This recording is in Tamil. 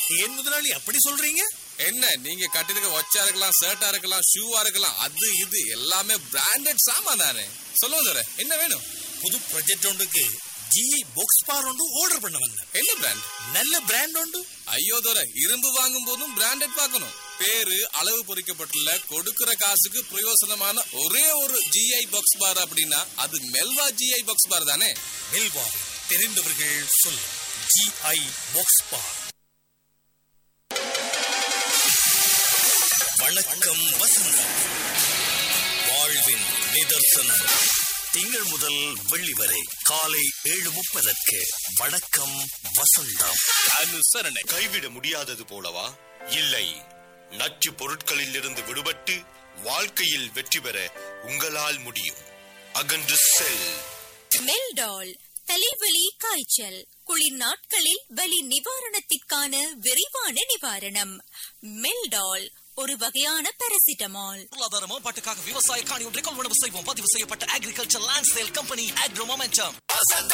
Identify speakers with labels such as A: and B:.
A: ஏன் முதலாளி அப்படி சொல்றீங்க
B: என்ன நீங்க கட்டிருக்க ஒச்சா இருக்கலாம் ஷர்ட்டா இருக்கலாம் ஷூவா இருக்கலாம் அது இது எல்லாமே பிராண்டட் சாமான் தானே சொல்லுங்க தர என்ன வேணும்
A: புது ப்ராஜெக்ட் ஒன்றுக்கு ஜிஐ பாக்ஸ் பார் ஒன்று ஆர்டர் பண்ண வந்தேன்
B: என்ன பிராண்ட்
A: நல்ல பிராண்ட் உண்டு
B: ஐயோ தோர இரும்பு வாங்கும் போதும் பிராண்டட் பார்க்கணும் பேரு அளவு பொறிக்கப்பட்டுள்ள கொடுக்கிற காசுக்கு பிரயோசனமான ஒரே ஒரு ஜிஐ பாக்ஸ் பார் அப்படின்னா அது மெல்வா ஜிஐ பாக்ஸ் பார் தானே
A: மெல்வா தெரிந்தவர்கள் சொல் ஜிஐ பாக்ஸ் பார் வணக்கம் வசந்தம் வாழ்வின் நிதர்சனம் திங்கள் முதல் வெள்ளி வரை காலை ஏழு முப்பதற்கு வணக்கம் வசந்தம்
B: அனுசரணை
C: கைவிட முடியாதது போலவா இல்லை நச்சு பொருட்களில் இருந்து விடுபட்டு வாழ்க்கையில் வெற்றி பெற உங்களால் முடியும் அகன்று செல்
D: மெல்டால் தலைவலி காய்ச்சல் குளிர் நாட்களில் வலி நிவாரணத்திற்கான விரைவான நிவாரணம் மெல்டால் ஒரு வகையான பாராசிட்டமால்
E: பொருளாதார மேம்பாட்டுக்காக விவசாய காணி ஒன்றை கொள்வனவு செய்வோம் பதிவு செய்யப்பட்ட agriculture land sale company agro momentum